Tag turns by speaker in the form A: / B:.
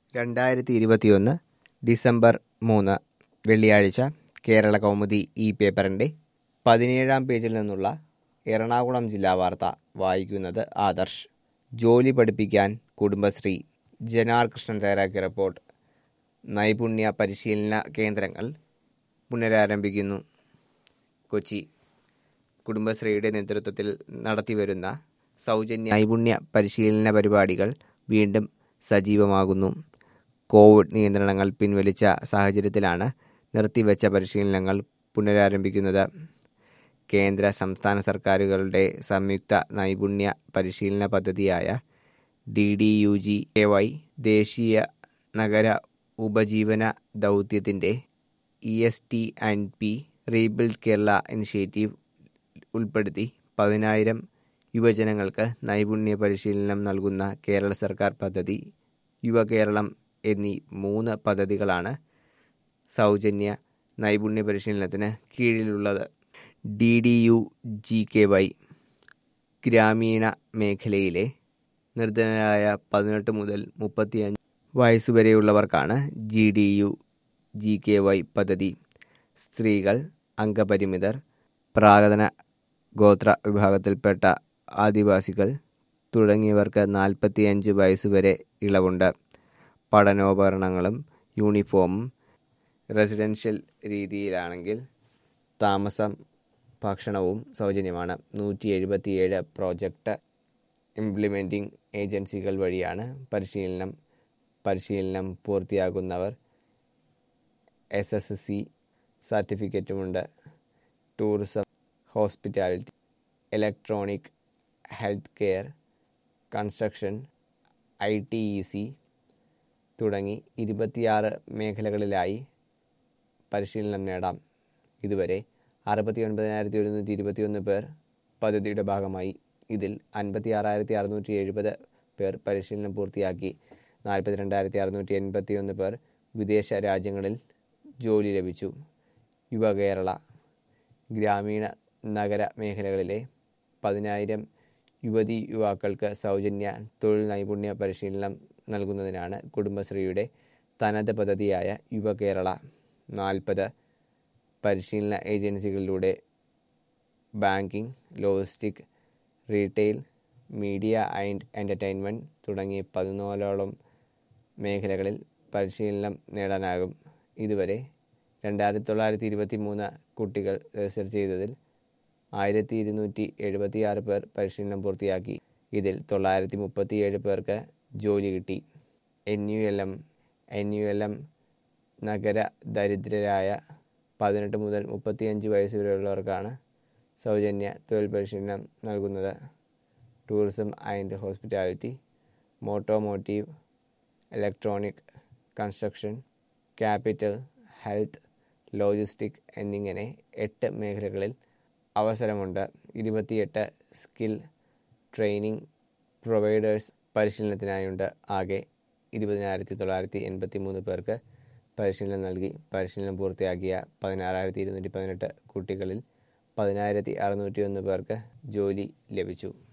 A: രണ്ടായിരത്തി ഇരുപത്തിയൊന്ന് ഡിസംബർ മൂന്ന് വെള്ളിയാഴ്ച കേരള കൗമുദി ഈ പേപ്പറിൻ്റെ പതിനേഴാം പേജിൽ നിന്നുള്ള എറണാകുളം ജില്ലാ വാർത്ത വായിക്കുന്നത് ആദർശ് ജോലി പഠിപ്പിക്കാൻ കുടുംബശ്രീ ജനാർ കൃഷ്ണൻ തയ്യാറാക്കിയ റിപ്പോർട്ട് നൈപുണ്യ പരിശീലന കേന്ദ്രങ്ങൾ പുനരാരംഭിക്കുന്നു കൊച്ചി കുടുംബശ്രീയുടെ നേതൃത്വത്തിൽ നടത്തിവരുന്ന സൗജന്യ നൈപുണ്യ പരിശീലന പരിപാടികൾ വീണ്ടും സജീവമാകുന്നു കോവിഡ് നിയന്ത്രണങ്ങൾ പിൻവലിച്ച സാഹചര്യത്തിലാണ് നിർത്തിവെച്ച പരിശീലനങ്ങൾ പുനരാരംഭിക്കുന്നത് കേന്ദ്ര സംസ്ഥാന സർക്കാരുകളുടെ സംയുക്ത നൈപുണ്യ പരിശീലന പദ്ധതിയായ D D U G A Y ദേശീയ നഗര ഉപജീവന ദൗത്യത്തിൻ്റെ E S T and P rebuild Kerala initiative ഉൾപ്പെടുത്തി പതിനായിരം യുവജനങ്ങൾക്ക് നൈപുണ്യ പരിശീലനം നൽകുന്ന കേരള സർക്കാർ പദ്ധതി യുവകേരളം എന്നീ മൂന്ന് പദ്ധതികളാണ് സൗജന്യ നൈപുണ്യ പരിശീലനത്തിന് കീഴിലുള്ളത് D D U G K Y ഗ്രാമീണ മേഖലയിലെ നിർധനരായ പതിനെട്ട് മുതൽ മുപ്പത്തിയഞ്ച് വയസ്സുവരെയുള്ളവർക്കാണ് G D U G K Y പദ്ധതി സ്ത്രീകൾ അംഗപരിമിതർ പ്രാകതന ഗോത്ര വിഭാഗത്തിൽപ്പെട്ട ആദിവാസികൾ തുടങ്ങിയവർക്ക് നാൽപ്പത്തിയഞ്ച് വയസ്സുവരെ ഇളവുണ്ട് പഠനോപകരണങ്ങളും യൂണിഫോമും റെസിഡൻഷ്യൽ രീതിയിലാണെങ്കിൽ താമസം ഭക്ഷണവും സൗജന്യമാണ് നൂറ്റി എഴുപത്തിയേഴ് പ്രോജക്റ്റ് ഇംപ്ലിമെൻറ്റിംഗ് ഏജൻസികൾ വഴിയാണ് പരിശീലനം പരിശീലനം പൂർത്തിയാക്കുന്നവർ എസ് എസ് സി സർട്ടിഫിക്കറ്റുമുണ്ട് tourism hospitality electronic health care construction I T E C തുടങ്ങി ഇരുപത്തിയാറ് മേഖലകളിലായി പരിശീലനം നേടാം ഇതുവരെ അറുപത്തി ഒൻപതിനായിരത്തി ഒരുന്നൂറ്റി ഇരുപത്തിയൊന്ന് പേർ പദ്ധതിയുടെ ഭാഗമായി ഇതിൽ അൻപത്തി ആറായിരത്തി അറുന്നൂറ്റി എഴുപത് പേർ പരിശീലനം പൂർത്തിയാക്കി നാൽപ്പത്തി രണ്ടായിരത്തി അറുന്നൂറ്റി എൺപത്തി ഒന്ന് പേർ വിദേശ രാജ്യങ്ങളിൽ ജോലി ലഭിച്ചു യുവകേരള ഗ്രാമീണ നഗര മേഖലകളിലെ പതിനായിരം യുവതി യുവാക്കൾക്ക് സൗജന്യ തൊഴിൽ നൈപുണ്യ പരിശീലനം നൽകുന്നതിനാണ് കുടുംബശ്രീയുടെ തനത് പദ്ധതിയായ യുവകേരള നാൽപ്പത് പരിശീലന ഏജൻസികളിലൂടെ banking logistic retail media and entertainment തുടങ്ങി പതിനാലോളം മേഖലകളിൽ പരിശീലനം നേടാനാകും ഇതുവരെ രണ്ടായിരത്തി തൊള്ളായിരത്തി ഇരുപത്തി മൂന്ന് കുട്ടികൾ രജിസ്റ്റർ ചെയ്തതിൽ ആയിരത്തി ഇരുന്നൂറ്റി എഴുപത്തിയാറ് പേർ പരിശീലനം പൂർത്തിയാക്കി ഇതിൽ തൊള്ളായിരത്തി മുപ്പത്തിയേഴ് പേർക്ക് ജോലി കിട്ടി N U L M N U L M നഗര ദരിദ്രരായ പതിനെട്ട് മുതൽ മുപ്പത്തിയഞ്ച് വയസ്സ് വരെയുള്ളവർക്കാണ് സൗജന്യ തൊഴിൽ പരിശീലനം നൽകുന്നത് tourism and hospitality automotive electronic construction capital health logistic എന്നിങ്ങനെ എട്ട് മേഖലകളിൽ അവസരമുണ്ട് ഇരുപത്തിയെട്ട് സ്കിൽ ട്രെയിനിങ് പ്രൊവൈഡേഴ്സ് പരിശീലനത്തിനായുണ്ട് ആകെ ഇരുപതിനായിരത്തി തൊള്ളായിരത്തി എൺപത്തി മൂന്ന് പേർക്ക് പരിശീലനം നൽകി പരിശീലനം പൂർത്തിയാക്കിയ പതിനാറായിരത്തി ഇരുന്നൂറ്റി പതിനെട്ട് കുട്ടികളിൽ പതിനായിരത്തി അറുന്നൂറ്റി ഒന്ന് പേർക്ക് ജോലി ലഭിച്ചു